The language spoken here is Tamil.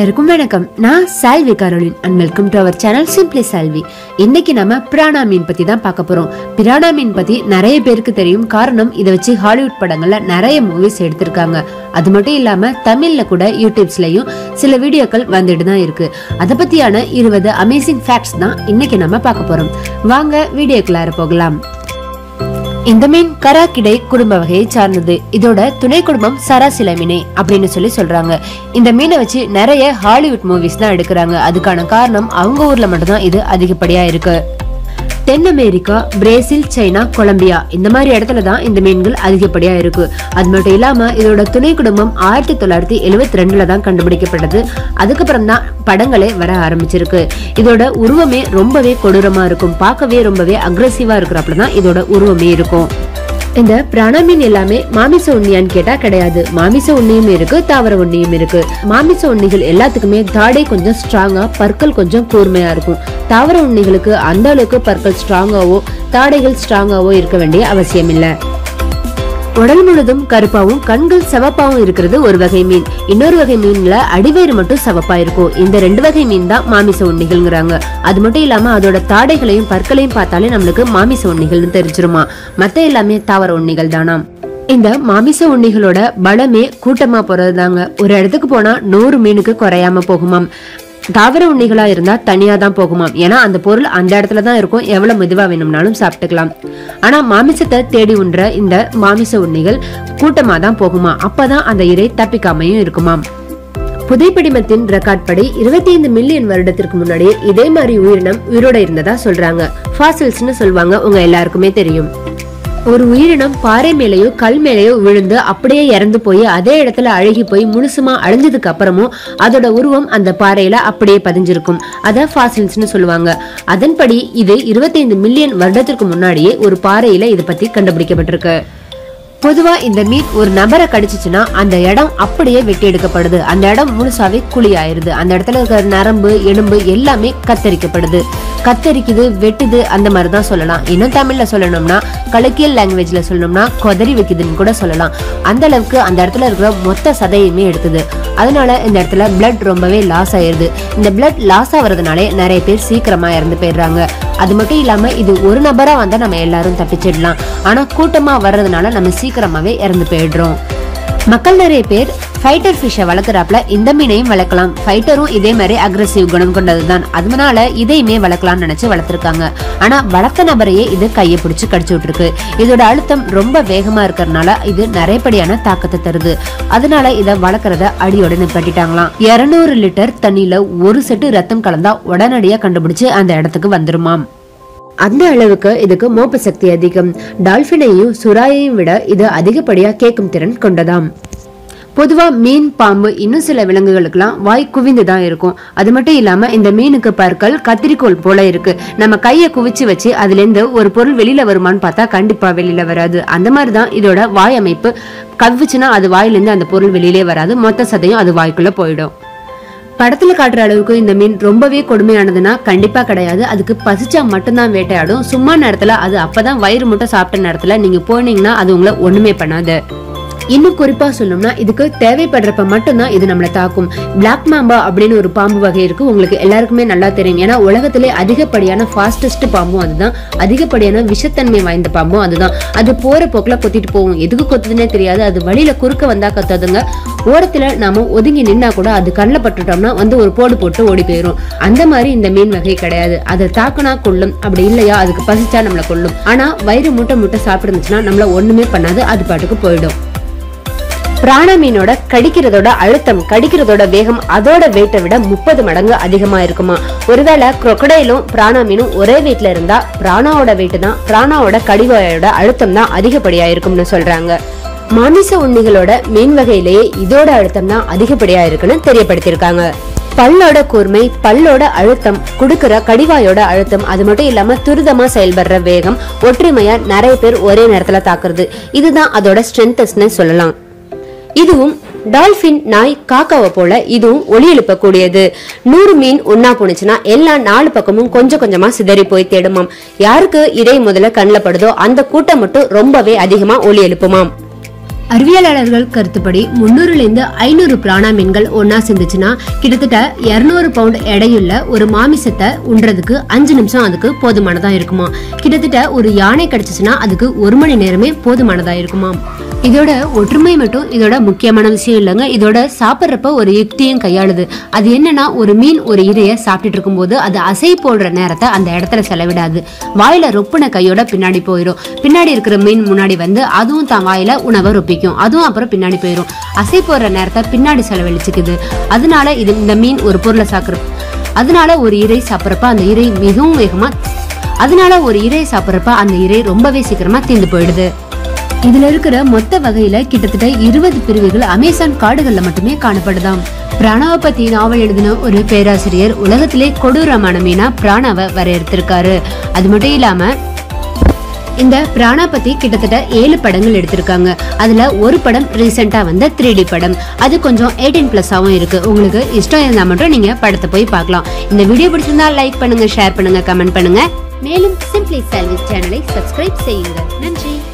எல்லாருக்கும் வணக்கம் நான் Salvi Caroline and welcome to our channel simply Salvi இன்னைக்கு நம்ம பிராணா மீன் பத்தி தான் பார்க்க போறோம் பிராணா மீன் பத்தி நிறைய பேருக்கு தெரியும் காரணம் இதை வச்சு ஹாலிவுட் படங்கள்ல நிறைய மூவிஸ் எடுத்திருக்காங்க அது மட்டும் இல்லாம தமிழ்ல கூட யூடியூப்ஸ்லயும் சில வீடியோக்கள் வந்துட்டு தான் இருக்கு அதை பத்தியான இருபது அமேசிங் ஃபேக்ட்ஸ் தான் இன்னைக்கு நம்ம பார்க்க போறோம் வாங்க வீடியோக்குள்ளார போகலாம் இந்த மீன் கராக்கிடை குடும்ப வகையை சார்ந்தது இதோட துணை குடும்பம் சராசிலமினே அப்படின்னு சொல்லி சொல்றாங்க இந்த மீனை வச்சு நிறைய ஹாலிவுட் மூவிஸ் தான் எடுக்கிறாங்க அதுக்கான காரணம் அவங்க ஊர்ல மட்டும்தான் இது அதிகப்படியா இருக்கு தென் அமெரிக்கா பிரேசில் சைனா கொலம்பியா இந்த மாதிரி இடத்துல தான் இந்த மீன்கள் அதிகப்படியா இருக்கு அது மட்டும் இல்லாம இதோட துணை குடும்பம் ஆயிரத்தி தொள்ளாயிரத்தி எழுவத்தி ரெண்டுல தான் கண்டுபிடிக்கப்பட்டது அதுக்கப்புறம் தான் படங்களே வர ஆரம்பிச்சிருக்கு இதோட உருவமே ரொம்பவே கொடூரமா இருக்கும் பார்க்கவே ரொம்பவே அக்ரஸிவா இருக்கிறப்பல தான் இதோட உருவமே இருக்கும் இந்த பிராண மீன் எல்லாமே மாமிச உண்ணியான்னு கேட்டா கிடையாது மாமிச உண்ணியும் இருக்கு தாவர உண்ணியும் இருக்கு மாமிச உண்ணிகள் எல்லாத்துக்குமே தாடை கொஞ்சம் ஸ்ட்ராங்கா பற்கள் கொஞ்சம் கூர்மையா இருக்கும் தாவர உண்ணிகளுக்கு அந்த அளவுக்கு பற்கள் ஸ்ட்ராங்காவோ தாடைகள் ஸ்ட்ராங்காவோ இருக்க வேண்டிய அவசியம் இல்லை உடல் முழுதும் கருப்பாவும் கண்கள் சிவப்பாவும் இருக்கிறது ஒரு வகை மீன் இன்னொரு வகை மீன்ல அடிவயிறு மட்டும் சிவப்பா இருக்கும் இந்த ரெண்டு வகை மீன் தான் மாமிச உண்ணிகள்ங்கிறாங்க அது மட்டும் இல்லாம அதோட தாடைகளையும் பற்களையும் பார்த்தாலே நம்மளுக்கு மாமிச உண்ணிகள்னு தெரிஞ்சிருமா மத்த எல்லாமே தாவர உண்ணிகள் தானாம் இந்த மாமிச உண்ணிகளோட பலமே கூட்டமா போறதுதாங்க ஒரு இடத்துக்கு போனா நூறு மீனுக்கு குறையாம போகுமாம் தாவர உண்ணிகளா இருந்தா தனியா தான் போகுமாம் ஏன்னா அந்த பொருள் அந்த இடத்துல தான் இருக்கும் எவ்வளவு மெதுவா வேணும்னாலும் சாப்பிட்டுக்கலாம் ஆனா மாமிசத்தை தேடி உண்ற இந்த மாமிச உண்ணிகள் கூட்டமா தான் போகுமா அப்பதான் அந்த இறை தப்பிக்காமையும் இருக்குமாம் புதைப்படிமத்தின் ரெக்கார்ட் படி இருபத்தி ஐந்து மில்லியன் வருடத்திற்கு முன்னாடியே இதே மாதிரி உயிரினம் உயிரோட இருந்ததா சொல்றாங்க ஃபாசில்ஸ்னு சொல்லுவாங்க உங்க எல்லாருக்குமே தெரியும் ஒரு உயிரினம் பாறை மேலேயோ கல் மேலேயோ விழுந்து அப்படியே இறந்து போய் அதே இடத்துல அழுகி போய் முழுசுமா அழிஞ்சதுக்கு அப்புறமும் அதோட உருவம் அந்த பாறையில அப்படியே பதிஞ்சிருக்கும் அத ஃபாசில்ஸ்னு சொல்லுவாங்க அதன்படி இது 25 மில்லியன் வருடத்திற்கு முன்னாடியே ஒரு பாறையில இதை பத்தி கண்டுபிடிக்கப்பட்டிருக்கு பொதுவா இந்த மீன் ஒரு நபரை கடிச்சிச்சுன்னா அந்த இடம் அப்படியே வெட்டி எடுக்கப்படுது அந்த இடம் முழுசாவே குழி ஆயிருது அந்த இடத்துல இருக்கிற நரம்பு எலும்பு எல்லாமே கத்தரிக்கப்படுது கத்தரிக்குது வெட்டுது அந்த மாதிரி தான் சொல்லலாம் இன்னும் தமிழ்ல சொல்லணும்னா கலக்கியல் லாங்குவேஜ்ல சொல்லணும்னா கொதறி வைக்குதுன்னு கூட சொல்லலாம் அந்த அளவுக்கு அந்த இடத்துல இருக்கிற மொத்த சதையுமே எடுக்குது அதனால இந்த இடத்துல பிளட் ரொம்பவே லாஸ் ஆயிருது இந்த பிளட் லாஸ் ஆகுறதுனாலே நிறைய பேர் சீக்கிரமா இறந்து போயிடுறாங்க அது மட்டும் இல்லாம இது ஒரு நபரா வந்தா நம்ம எல்லாரும் தப்பிச்சிடலாம் ஆனா கூட்டமா வர்றதுனால நம்ம சீக்கிரமாவே இறந்து போயிடுறோம் மக்கள் நிறைய பேர் ஃபைட்டர் ஃபிஷ்ஷை வளர்க்குறாப்புல இந்த மீனையும் வளர்க்கலாம் ஃபைட்டரும் இதே மாதிரி அக்ரஸிவ் குணம் கொண்டதுதான் அதனால இதையுமே வளர்க்கலாம்னு நினைச்சு வளர்த்துருக்காங்க ஆனா வளர்த்த நபரையே இது கையை பிடிச்சு கடிச்சு விட்டுருக்கு இதோட அழுத்தம் ரொம்ப வேகமா இருக்கறனால இது நிறையப்படியான தாக்கத்தை தருது அதனால இதை வளர்க்கறத அடியோட நிப்பாட்டிட்டாங்களாம் இருநூறு லிட்டர் தண்ணியில ஒரு செட்டு ரத்தம் கலந்தா உடனடியா கண்டுபிடிச்சு அந்த இடத்துக்கு வந்துருமாம் அந்த அளவுக்கு இதுக்கு மோப்ப சக்தி அதிகம் டால்பினையும் சுறாயையும் விட இது அதிகப்படியா கேட்கும் திறன் கொண்டதாம் பொதுவா மீன் பாம்பு இன்னும் சில விலங்குகளுக்கெல்லாம் வாய் குவிந்து தான் இருக்கும் அது மட்டும் இல்லாம இந்த மீனுக்கு பற்கள் கத்திரிக்கோல் போல இருக்கு நம்ம கையை குவிச்சு வச்சு அதுல இருந்து ஒரு பொருள் வெளியில வருமான்னு பார்த்தா கண்டிப்பா வெளியில வராது அந்த மாதிரி தான் இதோட வாய் அமைப்பு கவ்விச்சுன்னா அது வாயிலிருந்து அந்த பொருள் வெளியிலே வராது மொத்த சதையும் அது வாய்க்குள்ள போயிடும் படத்துல காட்டுற அளவுக்கு இந்த மீன் ரொம்பவே கொடுமையானதுன்னா கண்டிப்பா கிடையாது அதுக்கு பசிச்சா மட்டும்தான் வேட்டையாடும் சும்மா நேரத்துல அது அப்பதான் வயிறு மட்டும் சாப்பிட்ட நேரத்துல நீங்க போனீங்கன்னா அது உங்களை ஒண்ணுமே பண்ணாது இன்னும் குறிப்பா சொல்லணும்னா இதுக்கு தேவைப்படுறப்ப மட்டும்தான் இது நம்மளை தாக்கும் பிளாக் மாம்பா அப்படின்னு ஒரு பாம்பு வகை இருக்கு உங்களுக்கு எல்லாருக்குமே நல்லா தெரியும் ஏன்னா உலகத்திலே அதிகப்படியான ஃபாஸ்டஸ்ட் பாம்பும் அதுதான் அதிகப்படியான விஷத்தன்மை வாய்ந்த பாம்பும் அதுதான் அது போற போக்குல கொத்திட்டு போகும் எதுக்கு கொத்துதுன்னே தெரியாது அது வழியில குறுக்க வந்தா கத்தாதுங்க ஓரத்துல நாம ஒதுங்கி நின்னா கூட அது கண்ணில் பட்டுட்டோம்னா வந்து ஒரு போடு போட்டு ஓடி போயிடும் அந்த மாதிரி இந்த மீன் வகை கிடையாது அதை தாக்குனா கொள்ளும் அப்படி இல்லையா அதுக்கு பசிச்சா நம்மளை கொள்ளும் ஆனா வயிறு மூட்டை மூட்டை சாப்பிடுச்சுன்னா நம்மள ஒண்ணுமே பண்ணாது அது பாட்டுக்கு போயிடும் பிராண மீனோட கடிக்கிறதோட அழுத்தம் கடிக்கிறதோட வேகம் அதோட வெயிட்டை விட முப்பது மடங்கு அதிகமா இருக்குமா ஒருவேளை crocodileம் பிராணா மீனும் ஒரே வெயிட்ல இருந்தா பிராணாவோட வெயிட் தான் பிராணாவோட கடிவாயோட அழுத்தம் தான் அதிகப்படியா இருக்கும்னு சொல்றாங்க மாமிச உண்ணிகளோட மீன் வகையிலேயே இதோட அழுத்தம் தான் அதிகப்படியா இருக்குன்னு தெரியப்படுத்தியிருக்காங்க பல்லோட கூர்மை பல்லோட அழுத்தம் குடுக்கிற கடிவாயோட அழுத்தம் அது மட்டும் இல்லாம துரிதமா செயல்படுற வேகம் ஒற்றுமையா நிறைய பேர் ஒரே நேரத்துல தாக்குறது இதுதான் அதோட ஸ்ட்ரென்த்னு சொல்லலாம் இதுவும் டால்பின் நாய் காக்காவை போல இதுவும் ஒளி எழுப்பக்கூடியது நூறு மீன் ஒன்னா போனுச்சுன்னா எல்லா நாலு பக்கமும் கொஞ்சம் கொஞ்சமா சிதறி போய் தேடுமாம் யாருக்கு இறை முதல்ல கண்ணில் படுதோ அந்த கூட்டம் மட்டும் ரொம்பவே அதிகமா ஒளி எழுப்புமாம் அறிவியலாளர்கள் கருத்துப்படி முன்னூறுல இருந்து ஐநூறு பிராணா மீன்கள் ஒன்னா சேர்ந்துச்சுன்னா கிட்டத்தட்ட இருநூறு பவுண்ட் எடையுள்ள ஒரு மாமிசத்தை உண்றதுக்கு அஞ்சு நிமிஷம் அதுக்கு போதுமானதா இருக்குமா கிட்டத்தட்ட ஒரு யானை கிடைச்சிச்சுன்னா அதுக்கு ஒரு மணி நேரமே போதுமானதா இருக்குமாம் இதோட ஒற்றுமை மட்டும் இதோட முக்கியமான விஷயம் இல்லைங்க இதோட சாப்பிட்றப்ப ஒரு யுக்தியும் கையாளுது அது என்னன்னா ஒரு மீன் ஒரு இரையை சாப்பிட்டுட்டு இருக்கும்போது அது அசை போடுற நேரத்தை அந்த இடத்துல செலவிடாது வாயில ரொப்புன கையோட பின்னாடி போயிடும் பின்னாடி இருக்கிற மீன் முன்னாடி வந்து அதுவும் தான் வாயில உணவை ரொப்பிக்கும் அதுவும் அப்புறம் பின்னாடி போயிடும் அசை போடுற நேரத்தை பின்னாடி செலவழிச்சுக்குது அதனால இது இந்த மீன் ஒரு பொருளை சாக்குற அதனால ஒரு இறை சாப்பிட்றப்ப அந்த இறை மிகவும் வேகமா அதனால ஒரு இறை சாப்பிட்றப்ப அந்த இறை ரொம்பவே சீக்கிரமா தீர்ந்து போயிடுது இதுல இருக்கிற மொத்த வகையில கிட்டத்தட்ட இருபது பிரிவுகள் அமேசான் காடுகள்ல மட்டுமே காணப்படுதாம் பிராணாவை பத்தி நாவல் எழுதின ஒரு பேராசிரியர் உலகத்திலே கொடூரமான மீனா பிராணாவை வரையறுத்திருக்காரு அது மட்டும் இல்லாம இந்த பிராணா பத்தி கிட்டத்தட்ட ஏழு படங்கள் எடுத்திருக்காங்க அதுல ஒரு படம் ரீசெண்டா வந்த த்ரீ டி படம் அது கொஞ்சம் எயிட்டீன் பிளஸ்ஸாவும் இருக்கு உங்களுக்கு இஷ்டம் இருந்தா மட்டும் நீங்க படத்தை போய் பார்க்கலாம் இந்த வீடியோ பிடிச்சிருந்தா லைக் பண்ணுங்க ஷேர் பண்ணுங்க கமெண்ட் பண்ணுங்க மேலும் சிம்பிளி சால்வி சேனலை சப்ஸ்கிரைப் செய்யுங்கள் நன்றி